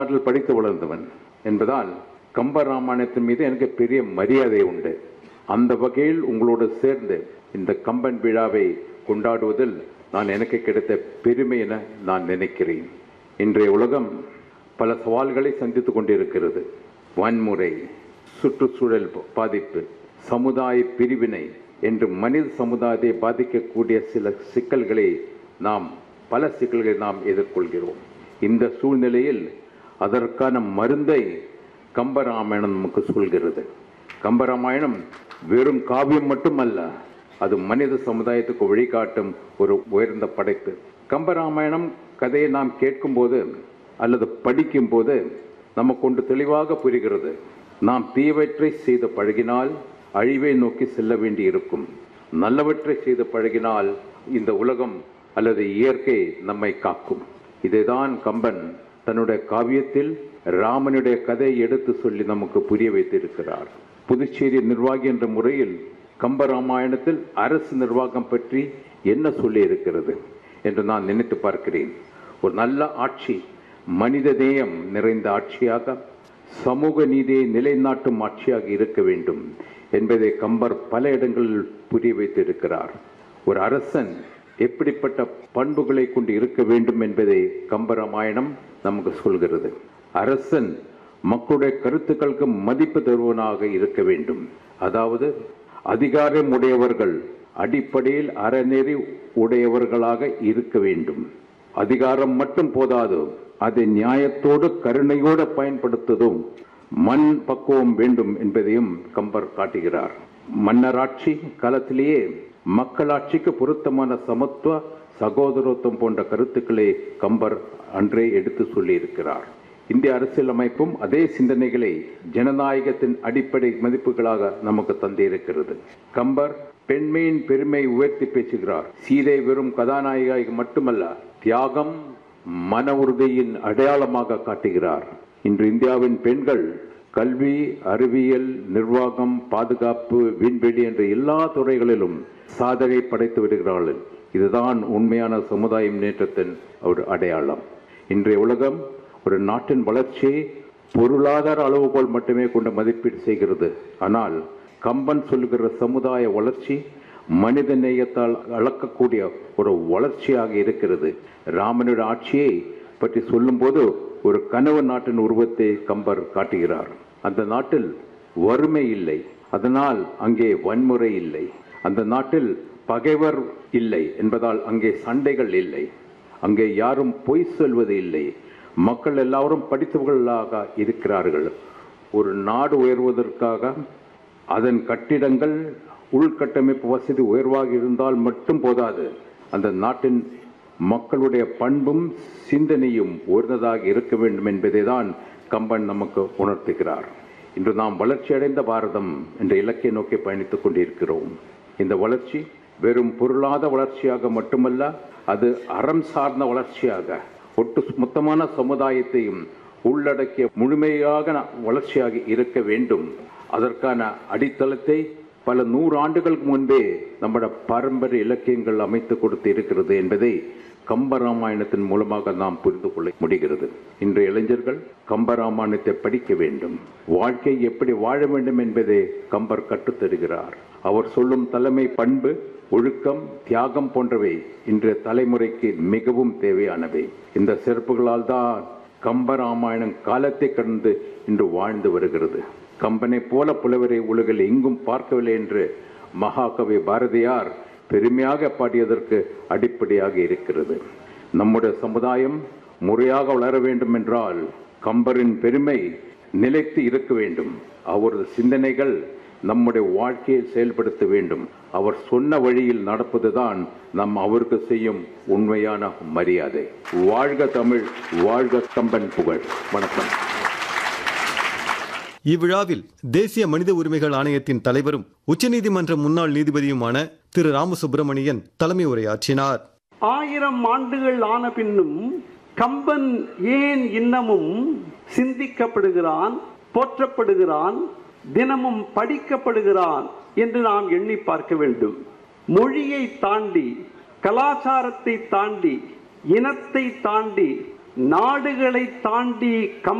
பாடல் படித்து வளர்ந்தவன் என்பதால் கம்பராமாயணத்தின் மீது எனக்கு பெரிய மரியாதை உண்டு அந்த வகையில் உங்களோடு சேர்ந்து இந்த கம்பன் விழாவை கொண்டாடுவதில் நான் எனக்கு கிடைத்த பெருமை என நான் நினைக்கிறேன் இன்றைய உலகம் பல சவால்களை சந்தித்துக் கொண்டிருக்கிறது வன்முறை சுற்றுச்சூழல் பாதிப்பு சமுதாய பிரிவினை என்று மனித சமுதாயத்தை பாதிக்கக்கூடிய சில சிக்கல்களை நாம் பல சிக்கல்களை நாம் எதிர்கொள்கிறோம் இந்த சூழ்நிலையில் அதற்கான மருந்தை கம்பராமாயணம் நமக்கு சொல்கிறது கம்பராமாயணம் வெறும் காவியம் மட்டுமல்ல அது மனித சமுதாயத்துக்கு வழிகாட்டும் ஒரு உயர்ந்த படைப்பு கம்பராமாயணம் கதையை நாம் கேட்கும்போது அல்லது படிக்கும்போது நமக்கு ஒன்று தெளிவாக புரிகிறது நாம் தீவற்றை செய்து பழகினால் அழிவை நோக்கி செல்ல வேண்டி இருக்கும் நல்லவற்றை செய்து பழகினால் இந்த உலகம் அல்லது இயற்கை நம்மை காக்கும் இதைதான் கம்பன் தன்னுடைய காவியத்தில் ராமனுடைய கதையை எடுத்து சொல்லி நமக்கு புரிய வைத்திருக்கிறார் புதுச்சேரி நிர்வாகி என்ற முறையில் கம்பராமாயணத்தில் அரசு நிர்வாகம் பற்றி என்ன சொல்லி இருக்கிறது என்று நான் நினைத்து பார்க்கிறேன் ஒரு நல்ல ஆட்சி மனித நேயம் நிறைந்த ஆட்சியாக சமூக நீதியை நிலைநாட்டும் ஆட்சியாக இருக்க வேண்டும் என்பதை கம்பர் பல இடங்களில் புரிய வைத்திருக்கிறார் ஒரு அரசன் எப்படிப்பட்ட பண்புகளை கொண்டு இருக்க வேண்டும் என்பதை கம்பராமாயணம் நமக்கு சொல்கிறது அரசன் மக்களுடைய கருத்துக்களுக்கு மதிப்பு தருவனாக இருக்க வேண்டும் அதாவது அதிகாரம் உடையவர்கள் அடிப்படையில் அறநெறி உடையவர்களாக இருக்க வேண்டும் அதிகாரம் மட்டும் போதாது அதை நியாயத்தோடு கருணையோடு பயன்படுத்துவதும் மண் பக்குவம் வேண்டும் என்பதையும் கம்பர் காட்டுகிறார் மன்னராட்சி காலத்திலேயே மக்களாட்சிக்கு பொருத்தமான சமத்துவ சகோதரத்துவம் போன்ற கருத்துக்களை கம்பர் அன்றே எடுத்து சொல்லியிருக்கிறார் இந்திய அரசியலமைப்பும் அதே சிந்தனைகளை ஜனநாயகத்தின் அடிப்படை மதிப்புகளாக நமக்கு தந்திருக்கிறது கம்பர் பெண்மையின் பெருமை உயர்த்தி பேசுகிறார் சீதை வெறும் கதாநாயகி மட்டுமல்ல தியாகம் மன உறுதியின் அடையாளமாக காட்டுகிறார் இன்று இந்தியாவின் பெண்கள் கல்வி அறிவியல் நிர்வாகம் பாதுகாப்பு விண்வெளி என்ற எல்லா துறைகளிலும் சாதனை படைத்து விடுகிறார்கள் இதுதான் உண்மையான சமுதாய முன்னேற்றத்தின் ஒரு அடையாளம் இன்றைய உலகம் ஒரு நாட்டின் வளர்ச்சியை பொருளாதார அளவுகோல் மட்டுமே கொண்டு மதிப்பீடு செய்கிறது ஆனால் கம்பன் சொல்லுகிற சமுதாய வளர்ச்சி மனித நேயத்தால் அளக்கக்கூடிய ஒரு வளர்ச்சியாக இருக்கிறது ராமனுடைய ஆட்சியை பற்றி சொல்லும்போது ஒரு கனவு நாட்டின் உருவத்தை கம்பர் காட்டுகிறார் அந்த நாட்டில் வறுமை இல்லை அதனால் அங்கே வன்முறை இல்லை அந்த நாட்டில் பகைவர் இல்லை என்பதால் அங்கே சண்டைகள் இல்லை அங்கே யாரும் பொய் சொல்வது இல்லை மக்கள் எல்லாரும் படித்தவர்களாக இருக்கிறார்கள் ஒரு நாடு உயர்வதற்காக அதன் கட்டிடங்கள் உள்கட்டமைப்பு வசதி உயர்வாக இருந்தால் மட்டும் போதாது அந்த நாட்டின் மக்களுடைய பண்பும் சிந்தனையும் உயர்ந்ததாக இருக்க வேண்டும் என்பதை தான் கம்பன் நமக்கு உணர்த்துகிறார் இன்று நாம் வளர்ச்சியடைந்த பாரதம் என்ற இலக்கை நோக்கி பயணித்துக் கொண்டிருக்கிறோம் இந்த வளர்ச்சி வெறும் பொருளாத வளர்ச்சியாக மட்டுமல்ல அது அறம் சார்ந்த வளர்ச்சியாக ஒட்டு மொத்தமான சமுதாயத்தையும் உள்ளடக்கிய முழுமையாக வளர்ச்சியாக இருக்க வேண்டும் அதற்கான அடித்தளத்தை பல நூறு ஆண்டுகளுக்கு முன்பே நம்முடைய பாரம்பரிய இலக்கியங்கள் அமைத்து கொடுத்து இருக்கிறது என்பதை கம்பராமாயணத்தின் மூலமாக நாம் புரிந்து கொள்ள முடிகிறது இன்றைய இளைஞர்கள் கம்பராமாயணத்தை படிக்க வேண்டும் வாழ்க்கை எப்படி வாழ வேண்டும் என்பதை கம்பர் கற்றுத்தருகிறார் அவர் சொல்லும் தலைமை பண்பு ஒழுக்கம் தியாகம் போன்றவை இன்றைய தலைமுறைக்கு மிகவும் தேவையானவை இந்த சிறப்புகளால் தான் கம்பராமாயணம் காலத்தை கடந்து இன்று வாழ்ந்து வருகிறது கம்பனை போல புலவரை உலகில் எங்கும் பார்க்கவில்லை என்று மகாகவி பாரதியார் பெருமையாக பாடியதற்கு அடிப்படையாக இருக்கிறது நம்முடைய சமுதாயம் முறையாக வளர வேண்டும் என்றால் கம்பரின் பெருமை நிலைத்து இருக்க வேண்டும் அவரது சிந்தனைகள் நம்முடைய வாழ்க்கையை செயல்படுத்த வேண்டும் அவர் சொன்ன வழியில் நடப்பதுதான் நம் அவருக்கு செய்யும் உண்மையான மரியாதை வாழ்க தமிழ் வாழ்க கம்பன் புகழ் வணக்கம் இவ்விழாவில் தேசிய மனித உரிமைகள் ஆணையத்தின் தலைவரும் உச்சநீதிமன்ற முன்னாள் நீதிபதியுமான திரு ராமசுப்பிரமணியன் தலைமை உரையாற்றினார் ஆயிரம் ஆண்டுகள் ஆன பின்னும் கம்பன் ஏன் இன்னமும் சிந்திக்கப்படுகிறான் போற்றப்படுகிறான் தினமும் படிக்கப்படுகிறான் என்று நாம் எண்ணி பார்க்க வேண்டும் மொழியை தாண்டி கலாச்சாரத்தை தாண்டி இனத்தை தாண்டி நாடுகளை தாண்டி கம்